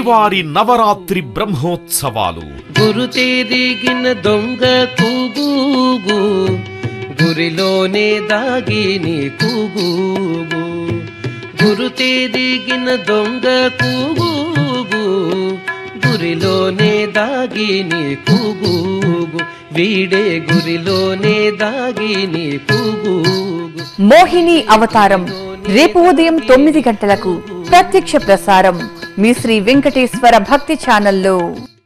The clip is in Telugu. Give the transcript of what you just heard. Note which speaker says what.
Speaker 1: శ్రీవారి నవరాత్రి బ్రహ్మోత్సవాలు
Speaker 2: గురు తెరిగిన దొంగ కూగూగు గురిలోనే దాగిని కూగూగు గురు తెరిగిన దొంగ కూగూగు గురిలోనే దాగిని కూగూగు వీడే గురిలోనే దాగిని కూగూగు
Speaker 3: మోహిని అవతారం రేపు ఉదయం తొమ్మిది గంటలకు ప్రత్యక్ష ప్రసారం మీ శ్రీ వెంకటేశ్వర భక్తి ఛానల్లో